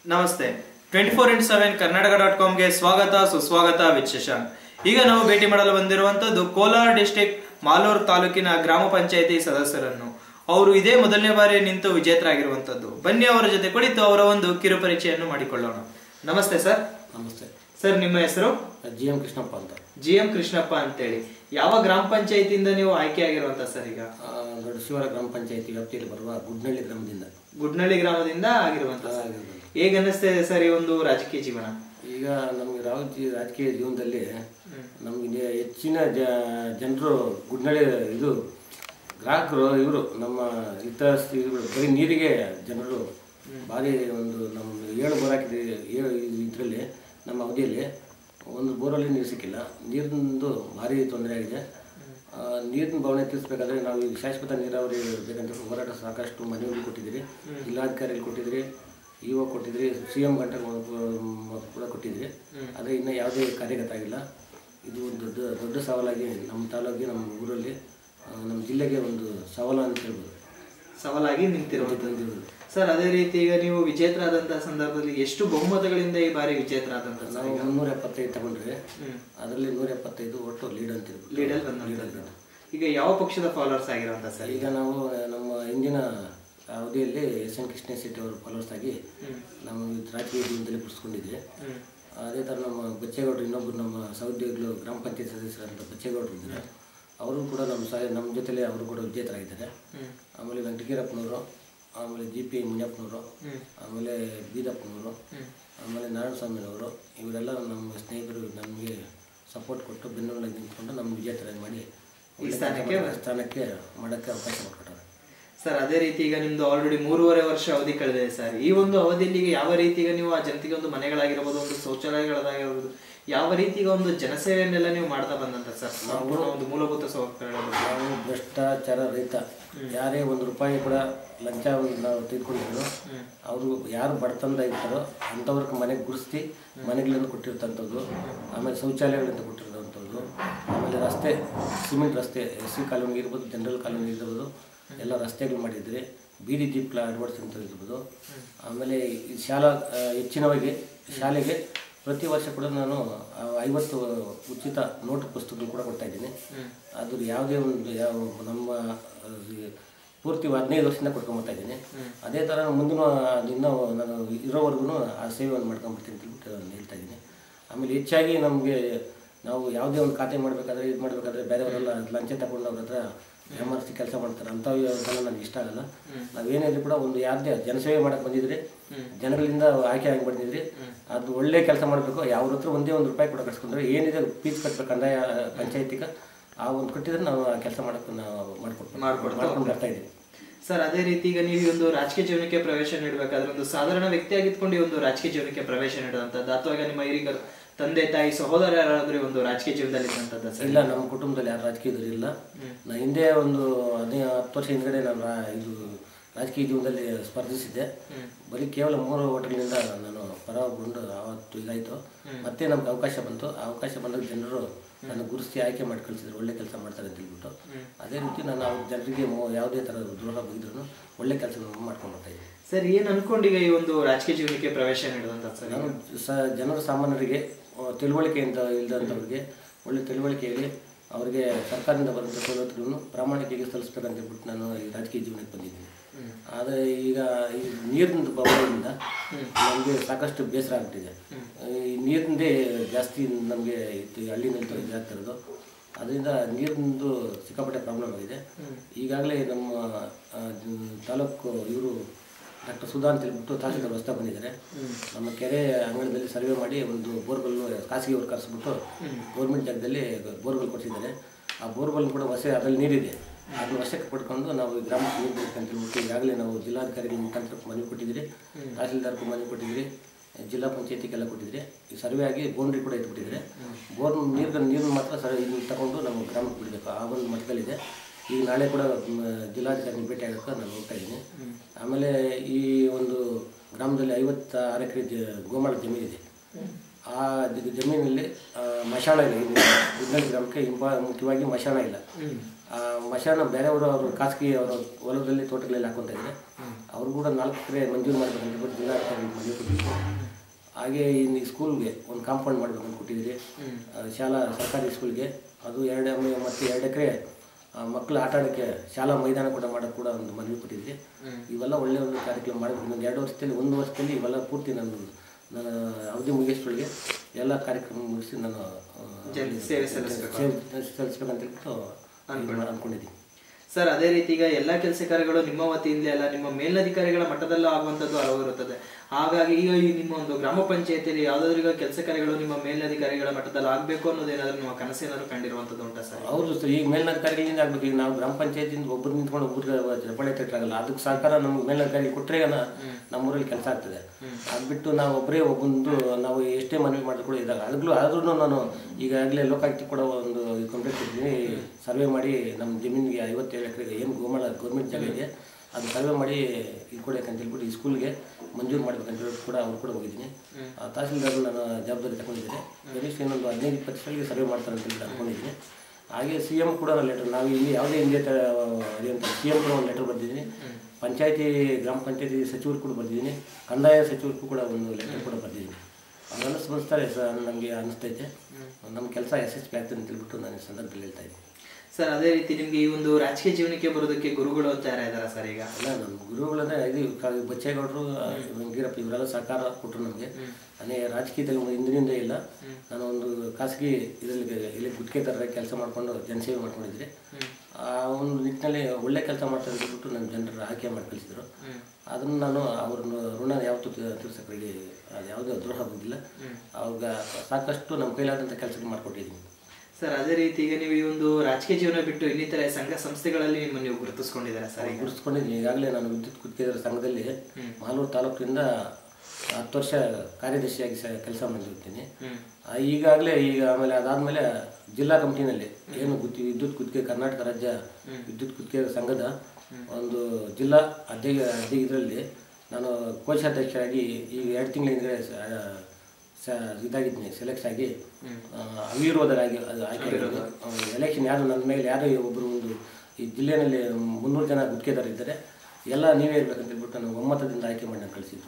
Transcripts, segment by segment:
ನಮಸ್ತೆ twenty four into seven Karnataka dot ಕಾಮ್ಗೆ ಸ್ವಾಗತ ಸುಸ್ವಾಗತ ವಿಶೇಷಾಂಕ್ ಈಗ ನಾವು ಭೇಟಿ ಮಾಡಲು ಬಂದಿರುವಂತದ್ದು ಕೋಲಾರ ಡಿಸ್ಟಿಕ್ ಮಾಲೂರು ತಾಲೂಕಿನ ಗ್ರಾಮ ಪಂಚಾಯತಿ ಸದಸ್ಯರನ್ನು ಅವರು ಇದೇ ಮೊದಲನೇ ಬಾರಿ ನಿಂತು ವಿಜೇತರಾಗಿರುವಂತದ್ದು ಬನ್ನಿ ಅವರ ಜೊತೆ ಕುಳಿತು ಅವರ ಒಂದು ಕಿರು ಪರಿಚಯನ್ನು ಮಾಡಿಕೊಳ್ಳೋಣ ನಮಸ್ತೆ ಸರ್ ನಮಸ್ತೆ ಸರ್ ನಿಮ್ಮ ಹೆಸರು ಜಿ ಎಂ ಕೃಷ್ಣಪ್ಪ ಅಂತ ಜಿ ಎಂ ಕೃಷ್ಣಪ್ಪ ಅಂತೇಳಿ ಯಾವ ಗ್ರಾಮ ಪಂಚಾಯತಿಯಿಂದ ನೀವು ಆಯ್ಕೆ ಆಗಿರುವಂತ ಸರ್ ಈಗ ಆ, ದೊಡ್ಡಶಿವರ ಗ್ರಾಮ ಪಂಚಾಯತಿ ವ್ಯಾಪ್ತಿಯಲ್ಲಿ ಬರುವ ಗುಡ್ನಳ್ಳಿ ಗ್ರಾಮದಿಂದ ಗುಡ್ನಳ್ಳಿ ಗ್ರಾಮದಿಂದ ಆಗಿರುವಂತ ಸರ್ ಹೇಗೆ ಅನ್ನಿಸ್ತಾ ಇದೆ ಸರ್ ಈ ಒಂದು ರಾಜಕೀಯ ಜೀವನ ಈಗ ನಮಗೆ ರಾಜಕೀಯ ರಾಜಕೀಯ ಜೀವನದಲ್ಲಿ ನಮಗೆ ಹೆಚ್ಚಿನ ಜ ಜನರು ಗುಡ್ನಳ್ಳಿ ಇದು ಗ್ರಾಹಕರು ಇವರು ನಮ್ಮ ಹಿತಾಸ್ತಿ ಇವ್ರು ಬರೀ ನೀರಿಗೆ ಜನರು ಭಾರಿ ಒಂದು ನಮ್ಮ ಏಳು ಬೋರ್ ಹಾಕಿದ್ದೀವಿ ಏಳು ಇದರಲ್ಲಿ ನಮ್ಮ ಅವಧಿಯಲ್ಲಿ ಒಂದು ಬೋರಲ್ಲಿ ನೀರು ಸಿಕ್ಕಿಲ್ಲ ನೀರಿಂದು ಭಾರಿ ತೊಂದರೆ ಆಗಿದೆ ಆ, ನೀರಿನ ಭಾವನೆ ತಿಳಿಸ್ಬೇಕಾದ್ರೆ ನಾವು ಈಗ ಶಾಶ್ವತ ನೀರಾವರಿ ಬೇಕಂತ ಹೋರಾಟ ಸಾಕಷ್ಟು ಮನವಿ ಕೊಟ್ಟಿದ್ದೀರಿ ಜಿಲ್ಲಾಧಿಕಾರಿಗಳು ಕೊಟ್ಟಿದ್ದೀರಿ ಇಒ ಕೊಟ್ಟಿದ್ರಿ ಸಿ ಎಂ ಗಂಟೆ ಕೂಡ ಕೊಟ್ಟಿದ್ರಿ ಆದರೆ ಇನ್ನೂ ಯಾವುದೇ ಕಾರ್ಯಗತ ಆಗಿಲ್ಲ ಇದು ಒಂದು ದೊಡ್ಡ ದೊಡ್ಡ ಸವಾಲಾಗಿ ನಮ್ಮ ತಾಲೂಕಿಗೆ ನಮ್ಮ ಊರಲ್ಲಿ ಆ, ನಮ್ಮ ಜಿಲ್ಲೆಗೆ ಒಂದು ಸವಾಲು ಅಂತ ಹೇಳ್ಬೋದು ಸವಾಲಾಗಿ ನಿಂತಿರುವಂತದ್ದು ತಂದಿರೋದು. ಸರ್ ಅದೇ ರೀತಿ ಈಗ ನೀವು ವಿಜೇತರಾದಂತಹ ಸಂದರ್ಭದಲ್ಲಿ ಎಷ್ಟು ಬಹುಮತಗಳಿಂದ ಈ ಬಾರಿ ವಿಜೇತರಾದಂತ ನಾವು ಮುನ್ನೂರ ಎಪ್ಪತ್ತೈದು ತಗೊಂಡ್ರೆ ಹ್ಮ್. ಅದರಲ್ಲಿ ನೂರ ಎಪ್ಪತ್ತೈದು ಒಟ್ಟು ಲೀಡ್ ಅಂತ ಹೇಳ್ಬೋದು. ಲೀಡಲ್ ಬಂದಂತದ್ದು ಈಗ ಯಾವ ಪಕ್ಷದ ಫಾಲೋವರ್ಸ್ ಆಗಿರುವಂತ ಸರ್ ಈಗ ನಾವು ನಮ್ಮ ಹಿಂದಿನ ಅವಧಿಯಲ್ಲಿ ಎಸ್ ಎನ್ ಕೃಷ್ಣ ಶೆಟ್ಟಿ ಅವರು ಫಾಲೋವರ್ಸ್ ಆಗಿ ನಾವು ರಾಜಕೀಯ ಜೀವನದಲ್ಲಿ ಗುರುಸ್ಕೊಂಡಿದ್ವಿ ಹ್ಮ್. ಅದೇ ಥರ ನಮ್ಮ ಬಚ್ಚೇಗೌಡರು ಇನ್ನೊಬ್ಬರು ನಮ್ಮ ಸಹೋದ್ಯೋಗಿಗಳು ಗ್ರಾಮ ಪಂಚಾಯತ್ ಸದಸ್ಯರಂತ ಬಚ್ಚೇಗೌಡರು ಇದ್ದಾರೆ ಅವರು ಕೂಡ ನಮ್ಮ ಸಹ ನಮ್ಮ ಜೊತೆಲಿ ಅವರು ಕೂಡ ವಿಜೇತರಾಗಿದ್ದಾರೆ ಹ್ಮ್. ಆಮೇಲೆ ವೆಂಕಟಗಿರಪ್ಪನವರು ಆಮೇಲೆ ಜಿ ಪಿ ಮುನಿಯಪ್ಪನವರು ಹ್ಮ್. ಆಮೇಲೆ ಬೀದಪ್ಪನವರು ಹ್ಮ್. ಆಮೇಲೆ ನಾರಾಯಣಸ್ವಾಮಿನವರು ಇವರೆಲ್ಲ ನಮ್ಮ ಸ್ನೇಹಿತರು ನಮಗೆ ಸಪೋರ್ಟ್ ಕೊಟ್ಟು ಬೆನ್ನೆಲುಬಾಗಿ ನಿಂತ್ಕೊಂಡು ನಮ್ಮ ವಿಜೇತರಾಗಿ ಮಾಡಿ ಈ ಸ್ಥಾನಕ್ಕೆ ಸ್ಥಾನಕ್ಕೆ ಮಾಡೋಕ್ಕೆ ಅವಕಾಶ ಮಾಡಿಕೊಟ್ಟಾರೆ ಸರ್ ಅದೇ ರೀತಿ ಈಗ ನಿಮ್ದು ಆಲ್ರೆಡಿ ಮೂರುವರೆ ವರ್ಷ ಅವಧಿ ಕಳೆದಿದೆ ಸರ್ ಈ ಒಂದು ಅವಧಿಯಲ್ಲಿ ಈಗ ಯಾವ ರೀತಿ ಈಗ ನೀವು ಆ ಜನತೆಗೆ ಒಂದು ಮನೆಗಳಾಗಿರ್ಬೋದು ಒಂದು ಶೌಚಾಲಯಗಳಾಗಿರ್ಬೋದು ಯಾವ ರೀತಿ ಈಗ ಒಂದು ಜನಸೇವೆಯನ್ನೆಲ್ಲ ನೀವು ಮಾಡ್ತಾ ಬಂದಂತ ಸರ್ ಸಂಪೂರ್ಣ ಒಂದು ಮೂಲಭೂತ ಸೌಕರ್ಯಗಳು ನಾವು ಭ್ರಷ್ಟಾಚಾರ ರಹಿತ ಯಾರೇ ಒಂದು ರೂಪಾಯಿ ಕೂಡ ಲಂಚ ನಾವು ತೆಗೆದುಕೊಂಡಿದ್ರು ಅವರು ಯಾರು ಬಡತನದ ಇರ್ತಾರೋ ಅಂಥವ್ರಿಗೆ ಮನೆಗೆ ಗುಡಿಸ್ತಿ ಮನೆಗಳನ್ನು ಕೊಟ್ಟಿರ್ತಂಥದ್ದು ಆಮೇಲೆ ಶೌಚಾಲಯಗಳಿಂದ ಕೊಟ್ಟಿರೋಂಥದ್ದು ಆಮೇಲೆ ರಸ್ತೆ ಸಿಮೆಂಟ್ ರಸ್ತೆ ಎಸ್ ಸಿ ಕಾಲೋನಿ ಇರ್ಬೋದು ಜನರಲ್ ಕಾಲೋನಿ ಇರ್ಬೋದು ಎಲ್ಲ ರಸ್ತೆಗಳು ಮಾಡಿದ್ರಿ ಬೀದಿ ದೀಪಗಳ ಅಳವಡಿಸಿದಂಥ ಇರ್ಬೋದು ಆಮೇಲೆ ಈ ಶಾಲಾ ಆ, ಹೆಚ್ಚಿನವಾಗಿ ಶಾಲೆಗೆ ಪ್ರತಿ ವರ್ಷ ಕೂಡ ನಾನು ಆ, ಐವತ್ತು ಉಚಿತ ನೋಟ್ ಪುಸ್ತಕಗಳು ಕೂಡ ಕೊಡ್ತಾ ಇದ್ದೀನಿ ಅದು ಯಾವುದೇ ಒಂದು ಯಾವ ನಮ್ಮ ಆ, ಈ ಪೂರ್ತಿ ಹದಿನೈದು ವರ್ಷದಿಂದ ಕೊಡ್ಕೊಂಬರ್ತಾ ಇದ್ದೀನಿ ಅದೇ ಥರ ಮುಂದಿನ ಇನ್ನೂ ನಾನು ಇರೋವರೆಗೂ ಆ ಸೇವೆಯನ್ನು ಮಾಡ್ಕೊಂಬರ್ತೀನಿ ಅಂತ ಹೇಳ್ಬಿಟ್ಟು ನಾನು ಹೇಳ್ತಾ ಇದ್ದೀನಿ ಆಮೇಲೆ ಹೆಚ್ಚಾಗಿ ನಮಗೆ ನಾವು ಯಾವುದೇ ಒಂದು ಖಾತೆ ಮಾಡಬೇಕಾದ್ರೆ ಇದು ಮಾಡಬೇಕಾದ್ರೆ ಬೇರೆಯವರೆಲ್ಲ ಲಂಚ ತಗೊಂಡು ಅವ್ರ ಹತ್ರ ಎಮರ್ಸಿ ಕೆಲಸ ಮಾಡ್ತಾರೆ ಅಂಥವೆಲ್ಲ ನನಗೆ ಇಷ್ಟ ಆಗಲ್ಲ ನಾವೇನಿದ್ರು ಕೂಡ ಒಂದು ಯಾವುದೇ ಜನಸೇವೆ ಮಾಡಕ್ಕೆ ಬಂದಿದ್ರೆ ಜನಗಳಿಂದ ಆಯ್ಕೆ ಆಗಿ ಬಂದಿದ್ರಿ ಅದು ಒಳ್ಳೆ ಕೆಲಸ ಮಾಡಬೇಕು ಯಾವ್ರ ಹತ್ರ ಒಂದೇ ಒಂದು ರೂಪಾಯಿ ಕೂಡ ಕಟ್ಸ್ಕೊಂಡ್ರೆ ಏನಿದೆ ಫೀಸ್ ಕಟ್ಟಬೇಕು ಕಂದಾಯ ಪಂಚಾಯತಿಗೆ ಆ ಒಂದು ಕೊಟ್ಟಿದ್ರೆ ನಾವು ಆ ಕೆಲಸ ಮಾಡಕ್ಕೆ ನಾವು ಮಾಡ್ಕೊಡ್ತೀವಿ ಮಾಡ್ಕೊಡ್ತಾ ಮಾಡ್ಕೊಂಡು ಬರ್ತಾ ಇದ್ದೀವಿ ಸರ್ ಅದೇ ರೀತಿ ಈಗ ನೀವು ಈ ಒಂದು ರಾಜಕೀಯ ಜೀವನಕ್ಕೆ ಪ್ರವೇಶ ನೀಡಬೇಕಾದ್ರೆ ಒಂದು ಸಾಧಾರಣ ವ್ಯಕ್ತಿ ಆಗಿದ್ಕೊಂಡು ಈ ಒಂದು ರಾಜಕೀಯ ಜೀವನಕ್ಕೆ ಪ್ರವೇಶ ನೀಡುವಂತದ್ದು ಅಥವಾ ಈಗ ನಿಮ್ಮ ಹಿರಿಯರು ತಂದೆ ತಾಯಿ ಸಹೋದರ ಯಾರಾದ್ರೂ ಈ ಒಂದು ರಾಜಕೀಯ ಜೀವನದಲ್ಲಿ ಇದ್ದಂಥದ್ದು ಸರ್ ಇಲ್ಲ ನಮ್ಮ ಕುಟುಂಬದಲ್ಲಿ ಯಾರು ರಾಜಕೀಯದವರು ಇಲ್ಲ ನಾ ಹಿಂದೆ ಒಂದು ಹದಿನೈದು ಹತ್ತು ವರ್ಷ ಹಿಂದ್ಗಡೆ ನಾನು ರಾ- ಇದು ರಾಜಕೀಯ ಜೀವನದಲ್ಲಿ ಸ್ಪರ್ಧಿಸಿದ್ದೆ ಬರೀ ಕೇವಲ ಮೂರು ಓಟರ್ಗಳಿಂದ ನಾನು ಪರಗೊಂಡು ಆವತ್ತು ಇದಾಯಿತು ಮತ್ತೆ ನಮ್ಗೆ ಅವಕಾಶ ಬಂತು ಆ ಅವಕಾಶ ಬಂದಾಗ ಜನರು ನನ್ನ ಗುರುಸ್ತಿ ಆಯ್ಕೆ ಮಾಡಿ ಕಳಿಸಿದ್ರು ಒಳ್ಳೆ ಕೆಲಸ ಮಾಡ್ತಾರೆ ಅಂತ ಹೇಳ್ಬಿಟ್ಟು ಅದೇ ರೀತಿ ನಾನು ಅವ್ರ ಜನರಿಗೆ ಮೋ- ಯಾವುದೇ ಥರದ ದ್ರೋಹ ಬೈದ್ರು ಒಳ್ಳೆ ಕೆಲಸ ಮಾಡ್ಕೊಂಡು ಬರ್ತಾ ಇದ್ದೀನಿ ಸರ್ ಏನ್ ಅನ್ಕೊಂಡು ಈಗ ಈ ಒಂದು ರಾಜಕೀಯ ಜೀವನಕ್ಕೆ ಪ್ರವೇಶ ನೀಡುವಂತದ್ದು ಸರ್ ನಾನು ಸ ಜನರ ಸಾಮಾನ್ಯರಿಗೆ ಆ, ತಿಳುವಳಿಕೆ ಅಂತ ಇಲ್ಲದಂಥವ್ರಿಗೆ ಒಳ್ಳೆ ತಿಳುವಳಿಕೆ ಹೇಳಿ ಅವರಿಗೆ ಸರ್ಕಾರದಿಂದ ಬರುವಂಥ ಸವಲತ್ತುಗಳನ್ನು ಪ್ರಾಮಾಣಿಕೆಗೆ ಸಲ್ಲಿಸ್ಬೇಕಂತ ಹೇಳ್ಬಿಟ್ಟು ನಾನು ಈ ರಾಜಕೀಯ ಜೀವನಕ್ಕೆ ಬಂದಿದ್ದೀನಿ ಆದರೆ ಈಗ ಈ ನೀರಿನ ಬವಣೆಯಿಂದ ನಮಗೆ ಸಾಕಷ್ಟು ಬೇಸರ ಆಗ್ಬಿಟ್ಟಿದೆ ಈ ನೀರಿನದೇ ಜಾಸ್ತಿ ನಮಗೆ ಹಳ್ಳಿನಲ್ಲಿ ಇದಾಗ್ತಾ ಇರೋದು ಅದರಿಂದ ನೀರಿಂದು ಸಿಕ್ಕಾಪಟ್ಟೆ ಪ್ರಾಬ್ಲಮ್ ಆಗಿದೆ ಈಗಾಗಲೇ ನಮ್ಮ ಆ, ತಾಲೂಕು ಇವರು ಡಾಕ್ಟರ್ ಸುಧಾ ಅಂತ ಹೇಳ್ಬಿಟ್ಟು ತಹಸೀಲ್ದಾರ್ ಹೊಸ್ತಾ ಬಂದಿದ್ದಾರೆ ನಮ್ಮ ಕೆರೆ ಅಂಗಳದಲ್ಲಿ ಸರ್ವೆ ಮಾಡಿ ಒಂದು ಬೋರ್ವೆಲ್ ಖಾಸಗಿಯವ್ರು ಕರೆಸ್ಬಿಟ್ಟು ಗೌರ್ಮೆಂಟ್ ಜಾಗದಲ್ಲಿ ಬೋರ್ವೆಲ್ ಕೊಡ್ಸಿದ್ದಾರೆ ಆ ಬೋರ್ವೆಲ್ ಕೂಡ ಹೊಸ ಅದರಲ್ಲಿ ನೀರಿದೆ ಅದನ್ನ ವಶಕ್ಕೆ ಪಡ್ಕೊಂಡು ನಾವು ಈ ಗ್ರಾಮಕ್ಕೆ ನೀರು ಬೇಕು ಅಂತ ಹೇಳ್ಬಿಟ್ಟು ಈಗಾಗಲೇ ನಾವು ಜಿಲ್ಲಾಧಿಕಾರಿಗಳ ಮುಖಾಂತರ ಮನವಿ ಕೊಟ್ಟಿದ್ರಿ ತಹಸೀಲ್ದಾರ್ಗೂ ಮನವಿ ಕೊಟ್ಟಿದ್ರಿ ಜಿಲ್ಲಾ ಪಂಚಾಯತಿಗೆಲ್ಲ ಕೊಟ್ಟಿದ್ರಿ ಈ ಸರ್ವೆ ಆಗಿ ಬೌಂಡ್ರಿ ಕೂಡ ಇಟ್ಬಿಟ್ಟಿದ್ರೆ ಬೋರ್ ನೀರು ನೀರನ್ನು ಮಾತ್ರ ಸರ್ ಇದು ತಗೊಂಡು ನಮ್ಮ ಗ್ರಾಮಕ್ಕೆ ಬಿಡಬೇಕು ಆ ಒಂದು ಮಟ್ಟದಲ್ಲಿದೆ ಈಗ ನಾಳೆ ಕೂಡ ಮ್, ಜಿಲ್ಲಾಧಿಕಾರಿ ಭೇಟಿ ಆಗೋಕ್ಕೆ ನಾನು ಹೋಗ್ತಾ ಇದ್ದೀನಿ ಆಮೇಲೆ ಈ ಒಂದು ಗ್ರಾಮದಲ್ಲಿ ಐವತ್ತಾರು ಎಕರೆ ಜ ಗೋಮಾಳ ಜಮೀನಿದೆ ಆ ಜ- ಜಮೀನಲ್ಲಿ ಆ, ಮಶಾಣ ಇಲ್ಲ ಇಲ್ಲಿ ಗುಡ್ನಳ್ಳಿ ಗ್ರಾಮಕ್ಕೆ ಇಂಪ ಮುಖ್ಯವಾಗಿ ಮಶಾಣ ಇಲ್ಲ ಆ ಮಶಾನ ಬೇರೆಯವರು ಅವರು ಖಾಸಗಿ ಅವರ ಹೊಲದಲ್ಲಿ ತೋಟಗಳಲ್ಲಿ ಹಾಕೊಂತ ಇದ್ದಾರೆ ಅವ್ರು ಕೂಡ ನಾಲ್ಕು ಎಕರೆ ಮಂಜೂರು ಮಾಡಬೇಕಂತ ಹೇಳ್ಬಿಟ್ಟು ಜಿಲ್ಲಾಧಿಕಾರಿ ಮನವಿ ಕೊಟ್ಟಿದ್ರು ಹಾಗೆ ಇನ್ನು ಈ ಸ್ಕೂಲ್ಗೆ ಒಂದು ಕಾಂಪೌಂಡ್ ಮಾಡಬೇಕಂತ ಕೊಟ್ಟಿದ್ದೀರಿ ಆ, ಶಾಲಾ ಸರ್ಕಾರಿ ಸ್ಕೂಲ್ಗೆ ಅದು ಎರಡು ಎಮ್ಮೆ ಮತ್ತು ಎರಡು ಎಕರೆ ಮಕ್ಕಳು ಆಟ ಆಡೋಕ್ಕೆ ಶಾಲಾ ಮೈದಾನ ಕೂಡ ಮಾಡೋಕ್ಕೆ ಕೂಡ ಒಂದು ಮನವಿ ಕೊಟ್ಟಿದ್ರಿ ಇವೆಲ್ಲ ಒಳ್ಳೆಯ ಒಂದು ಕಾರ್ಯಕ್ರಮ ಮಾಡಬೇಕು ಇನ್ನೊಂದು ಎರಡು ವರ್ಷದಲ್ಲಿ ಒಂದು ವರ್ಷದಲ್ಲಿ ಇವೆಲ್ಲ ಪೂರ್ತಿ ನಾನು ನನ್ನ ಅವಧಿ ಮುಗಿಸೋಳಿಗೆ ಎಲ್ಲ ಕಾರ್ಯಕ್ರಮ ಮುಗಿಸಿ ನಾನು ಆ, ಜನ- ಸೇವೆ ಸಲ್ಲಿಸ್ಬೇಕು. ಸೇವೆ ಸಲ್ಲಿಸ್ಬೇಕಂತ ಹೇಳ್ಬಿಟ್ಟು ಇದು ಮಾಡಿ ಅನ್ಕೊಂಡಿದ್ದೀನಿ ಸರ್ ಅದೇ ರೀತಿ ಈಗ ಎಲ್ಲಾ ಕೆಲಸ ಕಾರ್ಯಗಳು ನಿಮ್ಮ ವತಿಯಿಂದಲೇ ಅಲ್ಲ ನಿಮ್ಮ ಮೇಲಧಿಕಾರಿಗಳ ಮಟ್ಟದಲ್ಲೂ ಆಗುವಂತದ್ದು ಹಲವು ಇರುತ್ತದೆ ಹಾಗಾಗಿ ಈಗ ಈ ನಿಮ್ಮ ಒಂದು ಗ್ರಾಮ ಪಂಚಾಯತಿಯಲ್ಲಿ ಯಾವ್ದಾದ್ರು ಈಗ ಕೆಲಸ ಕಾರ್ಯಗಳು ನಿಮ್ಮ ಮೇಲಧಿಕಾರಿಗಳ ಮಟ್ಟದಲ್ಲಿ ಆಗ್ಬೇಕು ಅನ್ನೋದು ಏನಾದ್ರು ನಿಮ್ಮ ಕನಸೇನಾದ್ರು ಕಂಡಿರುವಂತದ್ದು ಉಂಟಾ ಸರ್ ಹೌದು ಸರ್ ಈಗ ಮೇಲಧಿಕಾರಿಗಳಿಂದ ಆಗ್ಬೇಕು ಈಗ ನಾವು ಗ್ರಾಮ ಪಂಚಾಯತಿಯಿಂದ ಒಬ್ಬರು ನಿಂತ್ಕೊಂಡು ಒಬ್ಬರಿಗೆ ಚಪ್ಪಾಳೆ ತಟ್ಟರಾಗಲ್ಲ ಅದಕ್ಕೆ ಸಹಕಾರ ನಮ್ಗೆ ಮೇಲಧಿಕಾರಿ ಕೊಟ್ಟರೆ ನಮ್ಮೂರಲ್ಲಿ ಕೆಲಸ ಆಗ್ತದೆ ಅದು ಬಿಟ್ಟು ನಾವು ಒಬ್ಬರೇ ಒಬ್ಬಂದು ನಾವು ಎಷ್ಟೇ ಮನವಿ ಮಾಡಿದ್ರು ಕೂಡ ಇದಾಗ ಅದ್ರೂ ಆದ್ರೂ ನಾನು ಈಗಾಗಲೇ ಲೋಕಾಯುಕ್ತ ಕೂಡ ಒಂದು ಕಂಪ್ಲೇಂಟ್ ಕೊಟ್ಟಿದ್ದೀನಿ ಸರ್ವೆ ಮಾಡಿ ನಮ್ಮ ಜಮೀನಿಗೆ ಐವತ್ತೇಳು ಎಕರೆಗೆ ಏನು ಗೋಮಾಳ ಗೌರ್ಮೆಂಟ್ ಜಾಗ ಇದೆ ಅದು ಸರ್ವೆ ಮಾಡಿ ಇದು ಕೊಡಬೇಕಂತ ಹೇಳ್ಬಿಟ್ಟು ಈ ಸ್ಕೂಲ್ಗೆ ಮಂಜೂರು ಮಾಡ್ಬೇಕಂತ ಹೇಳ್ಬಿಟ್ಟು ಕೂಡ ಅವ್ರು ಕೂಡ ಹೋಗಿದ್ದೀನಿ ಆ ತಹಸೀಲ್ದಾರ್ ನಾನು ಜವಾಬ್ದಾರಿ ತಗೊಂಡಿದ್ದೇನೆ ಗಣೇಶ್ ಇನ್ನೊಂದು ಹದಿನೈದು ಇಪ್ಪತ್ತು ಸಲಿಗೆ ಸರ್ವೆ ಮಾಡ್ತಾರೆ ಅಂತ ಹೇಳ್ಬಿಟ್ಟು ಅನ್ಕೊಂಡಿದ್ದೀನಿ ಹಾಗೆ ಸಿ ಎಮ್ ಕೂಡ ಲೆಟರ್ ನಾವು ಇಲ್ಲಿ ಯಾವುದೇ ಹಿಂದೆ ಅಂತ ಸಿ ಎಮ್ ಕೂಡ ಒಂದು ಲೆಟರ್ ಬರೆದಿದ್ದೀನಿ ಪಂಚಾಯತಿ ಗ್ರಾಮ ಪಂಚಾಯತಿ ಸಚಿವರು ಕೂಡ ಬರೆದಿದ್ದೀನಿ ಕಂದಾಯ ಸಚಿವರಿಗೂ ಕೂಡ ಒಂದು ಲೆಟರ್ ಕೂಡ ಬರೆದಿದ್ದೀನಿ ಅದನ್ನು ಸ್ಮರಿಸ್ತಾರೆ ಸರ್ ನನಗೆ ಅನಿಸ್ತೈತೆ ನಮ್ಮ ಕೆಲಸ ಯಶಸ್ವಿ ಆಗ್ತದೆ ಅಂತ ಹೇಳ್ಬಿಟ್ಟು ನಾನು ಈ ಸಂದರ್ಭದಲ್ಲಿ ಹೇಳ್ತಾ ಇದ್ದೀನಿ ಸರ್ ಅದೇ ರೀತಿ ನಿಮ್ಗೆ ಈ ಒಂದು ರಾಜಕೀಯ ಜೀವನಕ್ಕೆ ಬರೋದಕ್ಕೆ ಗುರುಗಳು ಅಂತ ಯಾರಿದಾರ ಸರ್ ಈಗ ಅಲ್ಲ ನಮ್ಮ ಗುರುಗಳಂದ್ರೆ ಇದು ಕ- ಬಚ್ಚೇಗೌಡರು ಆ, ವೆಂಕೀರಪ್ಪ ಇವರೆಲ್ಲ ಸಹಕಾರ ಕೊಟ್ಟರು ನಮಗೆ ನಾನೇ ರಾಜಕೀಯದಲ್ಲಿ ಒಂದು ಹಿಂದಿನಿಂದ ಇಲ್ಲ ನಾನು ಒಂದು ಖಾಸಗಿ ಇದರಲ್ಲಿ ಇಲ್ಲಿ ಗುತ್ತಿಗೆದಾರರಾಗಿ ಕೆಲಸ ಮಾಡಿಕೊಂಡು ಜನಸೇವೆ ಮಾಡ್ಕೊಂಡಿದ್ದೆ ಆ ಒಂದು ನಿಟ್ಟಿನಲ್ಲಿ ಒಳ್ಳೆ ಕೆಲಸ ಮಾಡ್ತಾ ಇದ್ಬಿಟ್ಟು ನನ್ನ ಜನರ ಆಯ್ಕೆ ಮಾಡಿ ಕಳಿಸಿದ್ರು ಅದನ್ನು ನಾನು ಅವ್ರನ್ನ ಋಣ ಯಾವತ್ತೂ ತೀರ್ಸಕ್ಕೆ ರೆಡಿ ಅದು ಯಾವುದೇ ದ್ರೋಹ ಬಂದಿಲ್ಲ ಅವಾಗ ಸಾಕಷ್ಟು ನಮ್ಮ ಕೈಲಾದಂಥ ಕೆಲಸ ಮಾಡಿಕೊಟ್ಟಿದ್ದೀನಿ ಸರ್ ಅದೇ ರೀತಿ ಈಗ ನೀವು ಈ ಒಂದು ರಾಜಕೀಯ ಜೀವನ ಬಿಟ್ಟು ಇನ್ನಿತರ ಸಂಘ ಸಂಸ್ಥೆಗಳಲ್ಲಿ ನಿಮ್ಮನ್ನು ನೀವು ಗುರುತಿಸ್ಕೊಂಡಿದ್ದೀರಾ ಸರ್ ಈಗ ಗುರುತಿಸ್ಕೊಂಡಿದ್ದೀನಿ ಈಗಾಗಲೇ ನಾನು ವಿದ್ಯುತ್ ಗುತ್ತಿಗೆದಾರ ಸಂಘದಲ್ಲಿ ಮಾಲೂರು ತಾಲೂಕಿನಿಂದ ಹತ್ತು ವರ್ಷ ಕಾರ್ಯದರ್ಶಿಯಾಗಿ ಸ ಕೆಲಸ ಮಾಡಿರ್ತೀನಿ ಆ, ಈಗಾಗಲೇ ಈಗ ಆಮೇಲೆ ಅದಾದಮೇಲೆ ಜಿಲ್ಲಾ ಕಮಿಟಿನಲ್ಲಿ ಏನು ಗುತ್ತಿ ವಿದ್ಯುತ್ ಗುತ್ತಿಗೆ ಕರ್ನಾಟಕ ರಾಜ್ಯ ವಿದ್ಯುತ್ ಗುತ್ತಿಗೆ ಸಂಘದ ಒಂದು ಜಿಲ್ಲಾ ಅಧ್ಯಕ್ಷ ಅಧ್ಯಕ್ಷ ಇದರಲ್ಲಿ ನಾನು ಕೋಶಾಧ್ಯಕ್ಷರಾಗಿ ಈಗ ಎರಡು ತಿಂಗಳ ಹಿಂದೆ ಸ ಇದಾಗಿದ್ದೀನಿ ಸೆಲೆಕ್ಟ್ ಆಗಿ ಆ, ಅವಿರೋಧರಾಗಿ ಅದು ಆಯ್ಕೆ ಎಲೆಕ್ಷನ್ ಯಾರು ನನ್ನ ಮೇಲೆ ಯಾರು ಒಬ್ಬರು ಒಂದು ಈ ಜಿಲ್ಲೆಯಲ್ಲಿ ಮುನ್ನೂರು ಜನ ಗುತ್ತಿಗೆದಾರರು ಇದ್ದಾರೆ ಎಲ್ಲ ನೀವೇ ಇರ್ಬೇಕಂತ ಹೇಳ್ಬಿಟ್ಟು ನಾನು ಒಮ್ಮತದಿಂದ ಆಯ್ಕೆ ಮಾಡಿ ನಾನು ಕಳಿಸಿದ್ರು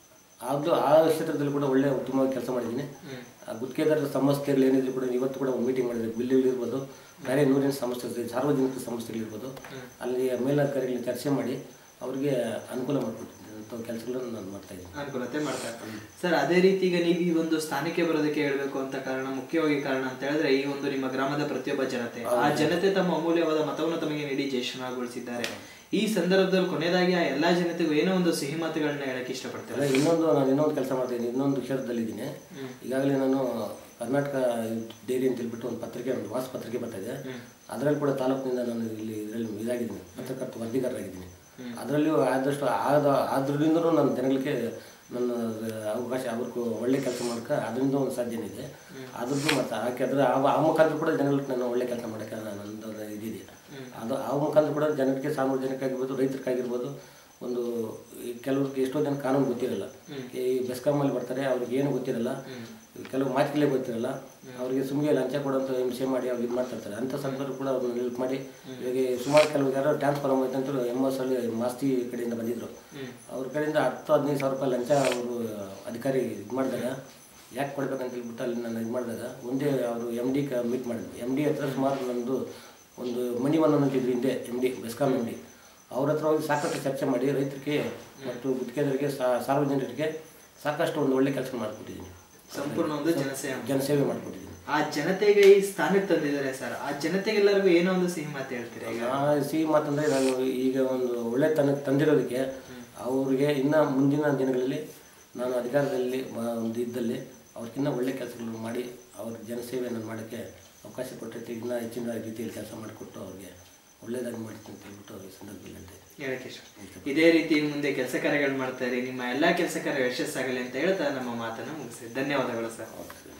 ಆಗಲೂ ಆ ಕ್ಷೇತ್ರದಲ್ಲಿ ಕೂಡ ಒಳ್ಳೆ ಉತ್ತಮವಾಗಿ ಕೆಲಸ ಮಾಡಿದ್ದೀನಿ ಆ ಗುತ್ತಿಗೆದಾರರ ಸಮಸ್ಯೆಗಳು ಏನಿದ್ರು ಕೂಡ ಇವತ್ತು ಕೂಡ ಒಂದು ಮೀಟಿಂಗ್ ಮಾಡಿದ್ವಿ ಬಿಲ್ಗಳಿರ್ಬೋದು ಬೇರೆ ನೂರಿನ ಸಮಸ್ಯೆ ಸಾರ್ವಜನಿಕ ಸಮಸ್ಯೆಗಳಿರ್ಬೋದು ಅಲ್ಲಿ ಮೇಲಧಿಕಾರಿಗಳನ್ನ ಚರ್ಚೆ ಮಾಡಿ ಅವರಿಗೆ ಅನುಕೂಲ ಮಾಡಿಕೊಟ್ಟಿದ್ದೀನಿ ಅಂಥ ಕೆಲಸಗಳನ್ನು ನಾನು ಮಾಡ್ತಾ ಇದ್ದೀನಿ ಅನುಕೂಲತೆ ಮಾಡ್ತಾರೆ ಸರ್ ಅದೇ ರೀತಿ ಈಗ ನೀವು ಈ ಒಂದು ಸ್ಥಾನಕ್ಕೆ ಬರೋದಕ್ಕೆ ಹೇಳ್ಬೇಕು ಅಂತ ಕಾರಣ ಮುಖ್ಯವಾಗಿ ಕಾರಣ ಅಂತ ಹೇಳಿದ್ರೆ ಈ ಒಂದು ನಿಮ್ಮ ಗ್ರಾಮದ ಪ್ರತಿಯೊಬ್ಬ ಜನತೆ ಆ ಜನತೆ ತಮ್ಮ ಅಮೂಲ್ಯವಾದ ಮತವನ್ನು ತಮಗೆ ನೀಡಿ ಜಯಶನಾಗೊಳಿಸಿದ್ದಾರೆ ಈ ಸಂದರ್ಭದಲ್ಲಿ ಕೊನೆಯದಾಗಿ ಆ ಎಲ್ಲಾ ಜನತೆಗೂ ಏನೋ ಒಂದು ಸಿಹಿ ಮಾತುಗಳನ್ನ ಹೇಳಕ್ ಇಷ್ಟಪಡ್ತಾರೆ ಅಲ್ಲ ಇನ್ನೊಂದು ನಾನು ಇನ್ನೊಂದು ಕೆಲಸ ಮಾಡ್ತೀನಿ ಇನ್ನೊಂದು ಕ್ಷೇತ್ರದಲ್ಲಿದ್ದೀನಿ ಈಗಾಗಲೇ ನಾನು ಕರ್ನಾಟಕ ಡೈರಿ ಅಂತ ಹೇಳ್ಬಿಟ್ಟು ಒಂದು ಪತ್ರಿಕೆ ಒಂದು ವಾಸ ಪತ್ರಿಕೆ ಬರ್ತಾ ಇದೆ ಅದರಲ್ಲಿ ಕೂಡ ತಾಲೂಕಿನಿಂದ ನಾನು ಇಲ್ಲಿ ಇದರಲ್ಲಿ ಇದಾಗಿದ್ದೀನಿ ಪತ್ರಕರ್ತ ವರದಿಗಾರರಾಗಿದ್ದೀನಿ ಅದರಲ್ಲಿಯೂ ಆದಷ್ಟು ಆದ ಆದ್ರಿಂದನೂ ನನ್ನ ಜನಗಳಿಗೆ ನನ್ನ ಅವಕಾಶ ಅವ್ರಿಗೂ ಒಳ್ಳೆ ಕೆಲಸ ಮಾಡೋಕೆ ಅದರಿಂದ ಒಂದು ಸಾಧ್ಯನೇ ಇದೆ ಅದ್ರದ್ದು ಮತ್ತು ಹಾಕಿ ಅದ್ರ ಆ ಆ ಮುಖಾಂತರ ಕೂಡ ಜನಗಳಿಗೆ ನಾನು ಒಳ್ಳೆ ಕೆಲಸ ಮಾಡೋಕ್ಕೆ ನಂದು ಇದಿದೆ ಅದು ಆ ಮುಖಾಂತರ ಕೂಡ ಜನಕ್ಕೆ ಸಾರ್ವಜನಿಕರಾಗಿರ್ಬೋದು ರೈತರಿಗಾಗಿರ್ಬೋದು ಒಂದು ಈ ಕೆಲವ್ರಿಗೆ ಎಷ್ಟೋ ಜನ ಕಾನೂನು ಗೊತ್ತಿರಲ್ಲ ಈ ಬೆಸ್ಕಾಮಲ್ಲಿ ಬರ್ತಾರೆ ಅವ್ರಿಗೆ ಏನು ಗೊತ್ತಿರಲ್ಲ ಕೆಲವು ಮಾತುಗಳೇ ಗೊತ್ತಿರಲ್ಲ ಅವರಿಗೆ ಸುಮ್ಮನೆ ಲಂಚ ಕೊಡೋಂಥ ಹಿಂಸೆ ಮಾಡಿ ಅವ್ರು ಇದು ಮಾಡ್ತಿರ್ತಾರೆ ಅಂಥ ಸಂದರ್ಭ ಕೂಡ ಅವ್ರನ್ನ ಹೆಲ್ಪ್ ಮಾಡಿ ಇವಾಗ ಸುಮಾರು ಕೆಲವು ಯಾರೋ ಟ್ರಾನ್ಸ್ಫರ್ ಆಗೋಯ್ತು ಅಂತ ಎಮ್ ಎಸ್ ಅಲ್ಲಿ ಮಾಸ್ತಿ ಕಡೆಯಿಂದ ಬಂದಿದ್ರು ಅವ್ರ ಕಡೆಯಿಂದ ಹತ್ತು ಹದಿನೈದು ಸಾವಿರ ರೂಪಾಯಿ ಲಂಚ ಅವರು ಅಧಿಕಾರಿ ಇದು ಮಾಡಿದಾಗ ಯಾಕೆ ಕೊಡ್ಬೇಕಂತ ಹೇಳ್ಬಿಟ್ಟು ಅಲ್ಲಿ ನಾನು ಇದು ಮಾಡಿದಾಗ ಒಂದೇ ಅವರು ಎಮ್ ಡಿ ಮೀಟ್ ಮಾಡಿದ್ರು ಎಮ್ ಡಿ ಹತ್ರ ಸುಮಾರು ನಂದು ಒಂದು ಮಣಿವನ್ನ ಅಂತಿದ್ರು ಹಿಂದೆ M D BESCOM M D ಅವ್ರ ಹತ್ರ ಹೋಗಿ ಸಾಕಷ್ಟು ಚರ್ಚೆ ಮಾಡಿ ರೈತರಿಗೆ ಮತ್ತು ಗುತ್ತಿಗೆದಾರರಿಗೆ ಸಾ- ಸಾರ್ವಜನಿಕರಿಗೆ ಸಾಕಷ್ಟು ಒಂದು ಒಳ್ಳೆ ಕೆಲಸ ಮಾಡಿಕೊಟ್ಟಿದ್ದೀನಿ ಸಂಪೂರ್ಣ ಒಂದು ಜನಸೇವೆ ಜನಸೇವೆ ಮಾಡಿಕೊಟ್ಟಿದ್ದೀನಿ ಆ ಜನತೆಗೆ ಈ ಸ್ಥಾನಕ್ಕೆ ತಂದಿದ್ದಾರೆ ಸರ್ ಆ ಜನತೆಗೆಲ್ಲರಿಗೂ ಏನೋ ಒಂದು ಸಿಹಿ ಮಾತು ಹೇಳ್ತೀರಾ ಈಗ ಆ ಸಿಹಿ ಮಾತಂದರೆ ನಾನು ಈಗ ಒಂದು ಒಳ್ಳೆ ತನ ತಂದಿರೋದಕ್ಕೆ ಅವರಿಗೆ ಇನ್ನು ಮುಂದಿನ ದಿನಗಳಲ್ಲಿ ನಾನು ಅಧಿಕಾರದಲ್ಲಿ ಮ- ಒಂದು ಇದ್ದಲ್ಲಿ ಅವ್ರಿಗಿನ್ನ ಒಳ್ಳೆ ಕೆಲಸಗಳನ್ನು ಮಾಡಿ ಅವ್ರ ಜನಸೇವೆಯನ್ನು ಮಾಡೋಕ್ಕೆ ಅವಕಾಶ ಕೊಟ್ಟೈತೆ ಇನ್ನೂ ಹೆಚ್ಚಿನ ರೀತಿಯಲ್ಲಿ ಕೆಲಸ ಮಾಡಿಕೊಟ್ಟು ಅವ್ರಿಗೆ ಒಳ್ಳೇದಾಗಿ ಮಾಡ್ತೀನಿ ಅಂತ ಹೇಳ್ಬಿಟ್ಟು ಈ ಸಂದರ್ಭದಲ್ಲಿ ಹೇಳ್ತಾ ಇದ್ದೀನಿ. ಹೇಳಕ್ಕೆ ಇಷ್ಟ ಇದೇ ರೀತಿ ಮುಂದೆ ಕೆಲಸ ಕಾರ್ಯಗಳು ಮಾಡ್ತಾರೆ ನಿಮ್ಮ ಎಲ್ಲಾ ಕೆಲಸ ಕಾರ್ಯ ಯಶಸ್ಸಾಗಲಿ ಅಂತ ಹೇಳ್ತಾ ನಮ್ಮ ಮಾತನ್ನ ಮುಗಿಸಿ ಧನ್ಯವಾದಗಳು ಸರ್ ಓಕೆ